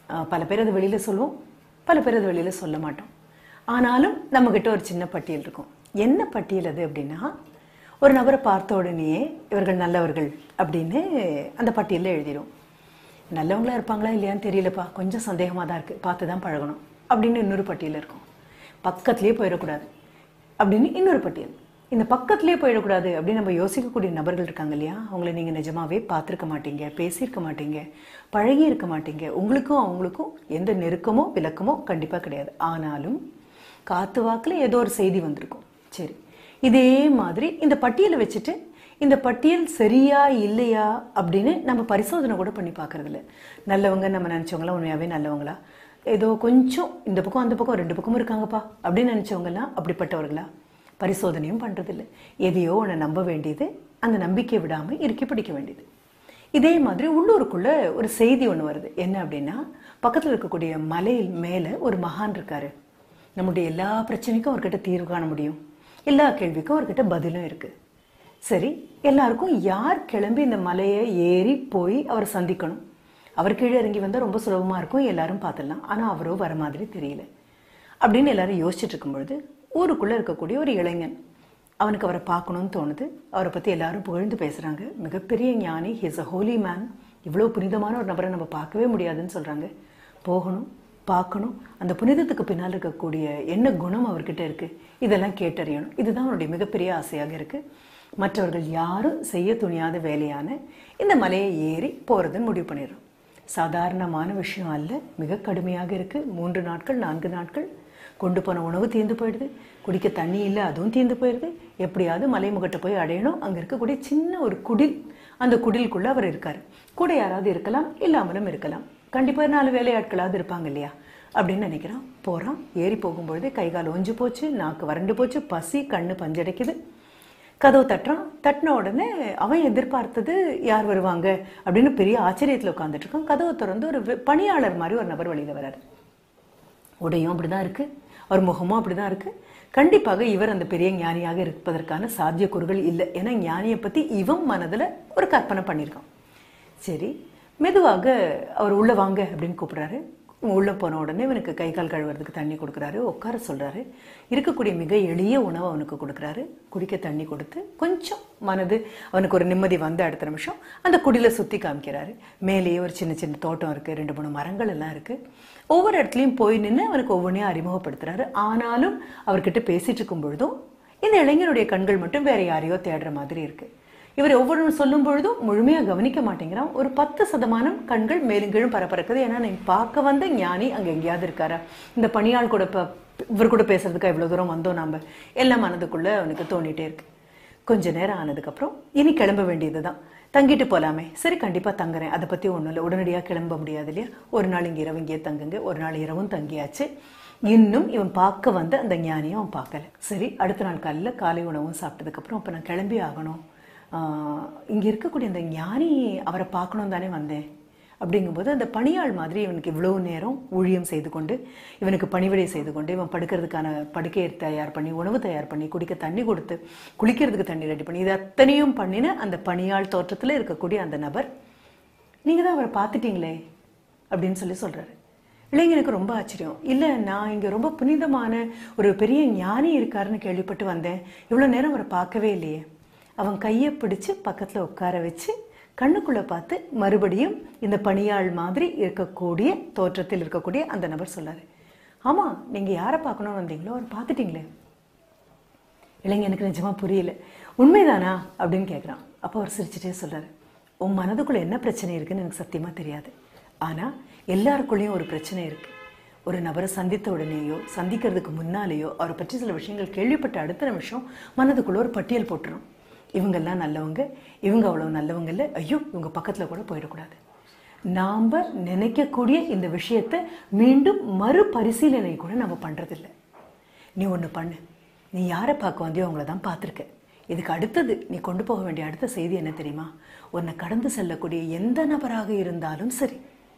அஹ், பல பேர் அது வெளியில் சொல்லுவோம் பல பேர் அது வெளியில் சொல்ல மாட்டோம் ஆனாலும் நம்மக்கிட்ட ஒரு சின்ன பட்டியல் இருக்கும் என்ன பட்டியல் அது அப்படின்னா ஒரு நபரை பார்த்த உடனேயே இவர்கள் நல்லவர்கள் அப்படின்னு அந்த பட்டியலில் எழுதிடும் நல்லவங்களா இருப்பாங்களா இல்லையான்னு தெரியலப்பா கொஞ்சம் சந்தேகமாக தான் இருக்குது பார்த்து தான் பழகணும் அப்படின்னு இன்னொரு பட்டியல் இருக்கும் பக்கத்துலேயே போயிடக்கூடாது அப்படின்னு இன்னொரு பட்டியல் இந்த பக்கத்துலேயே போயிடக்கூடாது அப்படின்னு நம்ம யோசிக்கக்கூடிய நபர்கள் இருக்காங்க இல்லையா அவங்கள நீங்கள் நிஜமாவே பார்த்துருக்க மாட்டீங்க பேசியிருக்க மாட்டீங்க பழகி இருக்க மாட்டீங்க உங்களுக்கும் அவங்களுக்கும் எந்த நெருக்கமோ விளக்கமோ கண்டிப்பாக கிடையாது ஆனாலும் காத்து வாக்கில் ஏதோ ஒரு செய்தி வந்திருக்கும் சரி இதே மாதிரி இந்த பட்டியலை வச்சுட்டு இந்த பட்டியல் சரியா இல்லையா அப்படின்னு நம்ம பரிசோதனை கூட பண்ணி பார்க்கறதில்ல நல்லவங்க நம்ம நினச்சவங்களாம் உண்மையாகவே நல்லவங்களா ஏதோ கொஞ்சம் இந்த பக்கம் அந்த பக்கம் ரெண்டு பக்கமும் இருக்காங்கப்பா அப்படின்னு நினச்சவங்கலாம் அப்படிப்பட்டவர்களா பரிசோதனையும் பண்ணுறதில்ல எதையோ ஒன்று நம்ப வேண்டியது அந்த நம்பிக்கையை விடாமல் இறுக்கி பிடிக்க வேண்டியது இதே மாதிரி உள்ளூருக்குள்ள ஒரு செய்தி ஒன்று வருது என்ன அப்படின்னா பக்கத்தில் இருக்கக்கூடிய மலையில் மேலே ஒரு மகான் இருக்காரு நம்முடைய எல்லா பிரச்சனைக்கும் அவர்கிட்ட தீர்வு காண முடியும் எல்லா கேள்விக்கும் அவர்கிட்ட பதிலும் இருக்கு சரி எல்லாருக்கும் யார் கிளம்பி இந்த மலையை ஏறி போய் அவரை சந்திக்கணும் அவர் கீழே இறங்கி வந்தால் ரொம்ப சுலபமாக இருக்கும் எல்லாரும் பார்த்துடலாம் ஆனால் அவரோ வர மாதிரி தெரியல அப்படின்னு எல்லாரும் யோசிச்சுட்டு இருக்கும் பொழுது ஊருக்குள்ளே இருக்கக்கூடிய ஒரு இளைஞன் அவனுக்கு அவரை பார்க்கணும்னு தோணுது அவரை பற்றி எல்லாரும் புகழ்ந்து பேசுகிறாங்க மிகப்பெரிய ஞானி ஹிஸ் அ ஹோலி மேன் இவ்வளோ புனிதமான ஒரு நபரை நம்ம பார்க்கவே முடியாதுன்னு சொல்கிறாங்க போகணும் பார்க்கணும் அந்த புனிதத்துக்கு பின்னால் இருக்கக்கூடிய என்ன குணம் அவர்கிட்ட இருக்குது இதெல்லாம் கேட்டறியணும் இதுதான் அவருடைய மிகப்பெரிய ஆசையாக இருக்குது மற்றவர்கள் யாரும் செய்ய துணியாத வேலையான இந்த மலையை ஏறி போகிறதுன்னு முடிவு பண்ணிடுறோம் சாதாரணமான விஷயம் அல்ல மிக கடுமையாக இருக்குது மூன்று நாட்கள் நான்கு நாட்கள் கொண்டு போன உணவு தீர்ந்து போயிடுது குடிக்க தண்ணி இல்லை அதுவும் தீர்ந்து போயிடுது எப்படியாவது மலைமுகட்டை போய் அடையணும் அங்கே இருக்கக்கூடிய சின்ன ஒரு குடில் அந்த குடிலுக்குள்ளே அவர் இருக்கார் கூட யாராவது இருக்கலாம் இல்லாமலும் இருக்கலாம் கண்டிப்பாக நாலு வேலையாட்களாவது இருப்பாங்க இல்லையா அப்படின்னு நினைக்கிறான் போகிறான் ஏறி போகும்பொழுது கை கால் ஒஞ்சு போச்சு நாக்கு வறண்டு போச்சு பசி கண்ணு பஞ்சடைக்குது கதவு தட்டுறான் தட்டின உடனே அவன் எதிர்பார்த்தது யார் வருவாங்க அப்படின்னு பெரிய ஆச்சரியத்தில் உட்காந்துட்டு இருக்கான் கதவை திறந்து ஒரு வெ- பணியாளர் மாதிரி ஒரு நபர் வெளியில் வராரு உடையும் அப்படிதான் இருக்கு அவர் முகமும் அப்படிதான் இருக்கு கண்டிப்பாக இவர் அந்த பெரிய ஞானியாக இருப்பதற்கான சாத்தியக்கூறுகள் இல்லை ஏன்னா ஞானியை பத்தி இவன் மனதுல ஒரு கற்பனை பண்ணியிருக்கான் சரி மெதுவாக அவர் உள்ள வாங்க அப்படின்னு கூப்பிடுறாரு உள்ள போன உடனே இவனுக்கு கை கால் கழுவுறதுக்கு தண்ணி கொடுக்குறாரு உட்கார சொல்றாரு இருக்கக்கூடிய மிக எளிய உணவை அவனுக்கு கொடுக்குறாரு குடிக்க தண்ணி கொடுத்து கொஞ்சம் மனது அவனுக்கு ஒரு நிம்மதி வந்த அடுத்த நிமிஷம் அந்த குடில சுத்தி காமிக்கிறாரு மேலேயே ஒரு சின்ன சின்ன தோட்டம் இருக்கு ரெண்டு மூணு மரங்கள் எல்லாம் இருக்கு ஒவ்வொரு இடத்துலையும் போய் நின்று அவனுக்கு ஒவ்வொன்றையும் அறிமுகப்படுத்துறாரு ஆனாலும் அவர்கிட்ட பேசிட்டு இருக்கும் பொழுதும் இந்த இளைஞனுடைய கண்கள் மட்டும் வேற யாரையோ தேடுற மாதிரி இருக்கு இவர் ஒவ்வொன்றும் சொல்லும் பொழுதும் முழுமையாக கவனிக்க மாட்டேங்கிறான் ஒரு பத்து சதமானம் கண்கள் மேலும் கீழும் பரபரக்குது ஏன்னா நீ பார்க்க வந்த ஞானி அங்கே எங்கேயாவது இருக்காரா இந்த பணியாள் கூட ப- இவர் கூட பேசுறதுக்கு இவ்வளோ தூரம் வந்தோம் நாம எல்லாம் மனதுக்குள்ள அவனுக்கு தோணிட்டே இருக்கு கொஞ்ச நேரம் ஆனதுக்கப்புறம் இனி கிளம்ப வேண்டியது தான் தங்கிட்டு போலாமே சரி கண்டிப்பாக தங்குறேன் அதை பற்றி ஒன்றும் இல்லை உடனடியாக கிளம்ப முடியாது இல்லையா ஒரு நாள் இங்கே இரவு இங்கேயே தங்குங்க ஒரு நாள் இரவும் தங்கியாச்சு இன்னும் இவன் பார்க்க வந்த அந்த ஞானியை அவன் பார்க்கல சரி அடுத்த நாள் காலையில் காலை உணவும் சாப்பிட்டதுக்கப்புறம் அப்போ நான் கிளம்பி ஆகணும் இங்கே இருக்கக்கூடிய அந்த ஞானி அவரை பார்க்கணும் தானே வந்தேன் அப்படிங்கும்போது அந்த பணியாள் மாதிரி இவனுக்கு இவ்வளோ நேரம் ஊழியம் செய்து கொண்டு இவனுக்கு பணிவிடை செய்து கொண்டு இவன் படுக்கிறதுக்கான படுக்கையை தயார் பண்ணி உணவு தயார் பண்ணி குடிக்க தண்ணி கொடுத்து குளிக்கிறதுக்கு தண்ணி ரெடி பண்ணி இது அத்தனையும் பண்ணின அந்த பணியாள் தோற்றத்தில் இருக்கக்கூடிய அந்த நபர் நீங்கள் தான் அவரை பார்த்துட்டீங்களே அப்படின்னு சொல்லி சொல்கிறாரு இளைஞனுக்கு ரொம்ப ஆச்சரியம் இல்லை நான் இங்கே ரொம்ப புனிதமான ஒரு பெரிய ஞானி இருக்காருன்னு கேள்விப்பட்டு வந்தேன் இவ்வளோ நேரம் அவரை பார்க்கவே இல்லையே அவன் கையை பிடிச்சு பக்கத்தில் உட்கார வச்சு கண்ணுக்குள்ளே பார்த்து மறுபடியும் இந்த பணியாள் மாதிரி இருக்கக்கூடிய தோற்றத்தில் இருக்கக்கூடிய அந்த நபர் சொல்லாரு ஆமாம் நீங்கள் யாரை பார்க்கணும்னு வந்தீங்களோ அவர் பார்த்துட்டீங்களே இளைஞனுக்கு நிஜமா புரியல உண்மைதானா அப்படின்னு கேட்குறான் அப்போ அவர் சிரிச்சுட்டே சொல்றாரு உன் மனதுக்குள்ள என்ன பிரச்சனை இருக்குன்னு எனக்கு சத்தியமா தெரியாது ஆனா எல்லாருக்குள்ளேயும் ஒரு பிரச்சனை இருக்கு ஒரு நபரை சந்தித்த உடனேயோ சந்திக்கிறதுக்கு முன்னாலேயோ அவரை பற்றி சில விஷயங்கள் கேள்விப்பட்ட அடுத்த நிமிஷம் மனதுக்குள்ள ஒரு பட்டியல் போட்டுரும் இவங்கெல்லாம் நல்லவங்க இவங்க அவ்வளவு நல்லவங்க இல்லை ஐயோ இவங்க பக்கத்துல கூட போயிடக்கூடாது நாம் நினைக்கக்கூடிய இந்த விஷயத்தை மீண்டும் மறுபரிசீலனை கூட நம்ம பண்றதில்லை நீ ஒன்று பண்ணு நீ யாரை பார்க்க வந்தியோ அவங்கள தான் பார்த்துருக்க இதுக்கு அடுத்தது நீ கொண்டு போக வேண்டிய அடுத்த செய்தி என்ன தெரியுமா உன்னை கடந்து செல்லக்கூடிய எந்த நபராக இருந்தாலும் சரி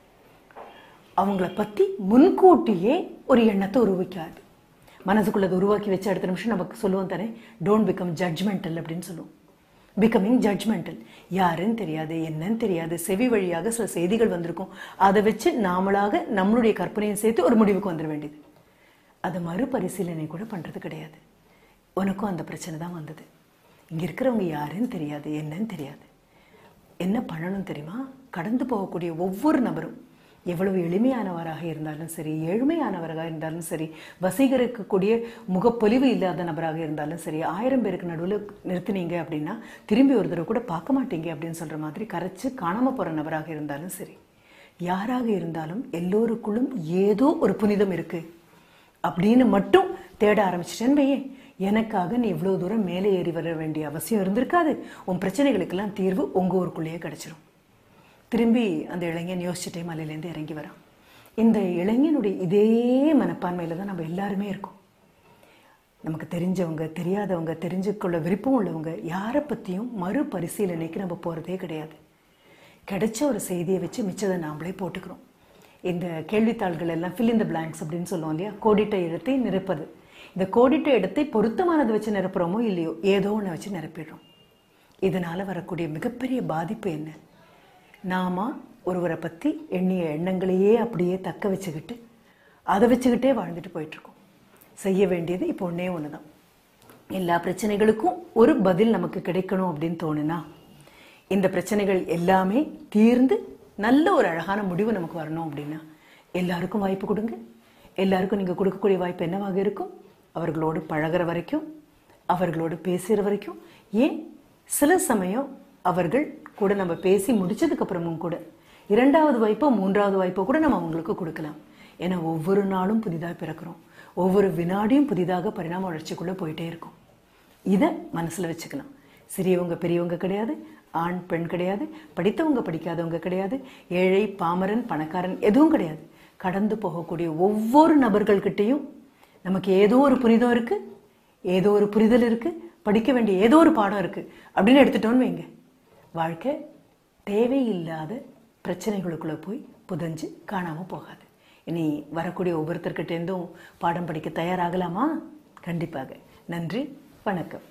அவங்கள பற்றி முன்கூட்டியே ஒரு எண்ணத்தை உருவாக்காது மனசுக்குள்ள அதை உருவாக்கி வச்ச அடுத்த நிமிஷம் நமக்கு சொல்லுவோம் தானே டோன்ட் பிகம் ஜட்ஜ்மெண்டல் அப்படின்னு சொல்லுவோம் பிகமிங் ஜட்ஜ்மெண்டல் யாருன்னு தெரியாது என்னன்னு தெரியாது செவி வழியாக சில செய்திகள் வந்திருக்கும் அதை வச்சு நாமளாக நம்மளுடைய கற்பனையை சேர்த்து ஒரு முடிவுக்கு வந்துட வேண்டியது அதை மறுபரிசீலனை கூட பண்ணுறது கிடையாது உனக்கும் அந்த பிரச்சனை தான் வந்தது இங்கே இருக்கிறவங்க யாருன்னு தெரியாது என்னன்னு தெரியாது என்ன பண்ணணும் தெரியுமா கடந்து போகக்கூடிய ஒவ்வொரு நபரும் எவ்வளவு எளிமையானவராக இருந்தாலும் சரி ஏழ்மையானவராக இருந்தாலும் சரி வசீகரிக்கக்கூடிய முகப்பொலிவு இல்லாத நபராக இருந்தாலும் சரி ஆயிரம் பேருக்கு நடுவில் நிறுத்தினீங்க அப்படின்னா திரும்பி ஒரு தடவை கூட பார்க்க மாட்டீங்க அப்படின்னு சொல்கிற மாதிரி கரைச்சு காணாமல் போகிற நபராக இருந்தாலும் சரி யாராக இருந்தாலும் எல்லோருக்குள்ளும் ஏதோ ஒரு புனிதம் இருக்குது அப்படின்னு மட்டும் தேட ஆரம்பிச்சிட்டேன்னு வையே எனக்காக நீ இவ்வளோ தூரம் மேலே ஏறி வர வேண்டிய அவசியம் இருந்திருக்காது உன் பிரச்சனைகளுக்கெல்லாம் தீர்வு உங்கள் ஊருக்குள்ளேயே கிடச்சிரும் திரும்பி அந்த இளைஞன் யோசிச்சுட்டே மலையிலேருந்து இறங்கி வரான் இந்த இளைஞனுடைய இதே மனப்பான்மையில் தான் நம்ம எல்லாருமே இருக்கோம் நமக்கு தெரிஞ்சவங்க தெரியாதவங்க தெரிஞ்சுக்கொள்ள விருப்பம் உள்ளவங்க யாரை பற்றியும் மறுபரிசீலனைக்கு நம்ம போகிறதே கிடையாது கிடைச்ச ஒரு செய்தியை வச்சு மிச்சதை நாமளே போட்டுக்கிறோம் இந்த கேள்வித்தாள்கள் எல்லாம் ஃபில் இந்த பிளாங்க்ஸ் அப்படின்னு சொல்லுவோம் இல்லையா கோடிட்ட இடத்தை நிரப்பது இந்த கோடிட்ட இடத்தை பொருத்தமானதை வச்சு நிரப்புறோமோ இல்லையோ ஏதோ ஒன்று வச்சு நிரப்பிடுறோம் இதனால் வரக்கூடிய மிகப்பெரிய பாதிப்பு என்ன நாம ஒருவரை பற்றி எண்ணிய எண்ணங்களையே அப்படியே தக்க வச்சுக்கிட்டு அதை வச்சுக்கிட்டே வாழ்ந்துட்டு போயிட்டுருக்கோம் செய்ய வேண்டியது இப்போ ஒன்றே ஒன்று தான் எல்லா பிரச்சனைகளுக்கும் ஒரு பதில் நமக்கு கிடைக்கணும் அப்படின்னு தோணுனா இந்த பிரச்சனைகள் எல்லாமே தீர்ந்து நல்ல ஒரு அழகான முடிவு நமக்கு வரணும் அப்படின்னா எல்லாருக்கும் வாய்ப்பு கொடுங்க எல்லாருக்கும் நீங்கள் கொடுக்கக்கூடிய வாய்ப்பு என்னவாக இருக்கும் அவர்களோடு பழகுற வரைக்கும் அவர்களோடு பேசுகிற வரைக்கும் ஏன் சில சமயம் அவர்கள் கூட நம்ம பேசி முடிச்சதுக்கு அப்புறமும் கூட இரண்டாவது வாய்ப்போ மூன்றாவது வாய்ப்போ கூட நம்ம அவங்களுக்கு கொடுக்கலாம் ஏன்னா ஒவ்வொரு நாளும் புதிதாக பிறக்கிறோம் ஒவ்வொரு வினாடியும் புதிதாக பரிணாம வளர்ச்சிக்குள்ளே போயிட்டே இருக்கும் இதை மனசில் வச்சுக்கலாம் சிறியவங்க பெரியவங்க கிடையாது ஆண் பெண் கிடையாது படித்தவங்க படிக்காதவங்க கிடையாது ஏழை பாமரன் பணக்காரன் எதுவும் கிடையாது கடந்து போகக்கூடிய ஒவ்வொரு நபர்கள்கிட்டையும் நமக்கு ஏதோ ஒரு புனிதம் இருக்கு ஏதோ ஒரு புரிதல் இருக்கு படிக்க வேண்டிய ஏதோ ஒரு பாடம் இருக்கு அப்படின்னு எடுத்துட்டோன்னு வைங்க வாழ்க்கை தேவையில்லாத பிரச்சனைகளுக்குள்ள போய் புதஞ்சு காணாம போகாது இனி வரக்கூடிய ஒவ்வொருத்தர்கிட்டேருந்தும் பாடம் படிக்க தயாராகலாமா கண்டிப்பாக நன்றி வணக்கம்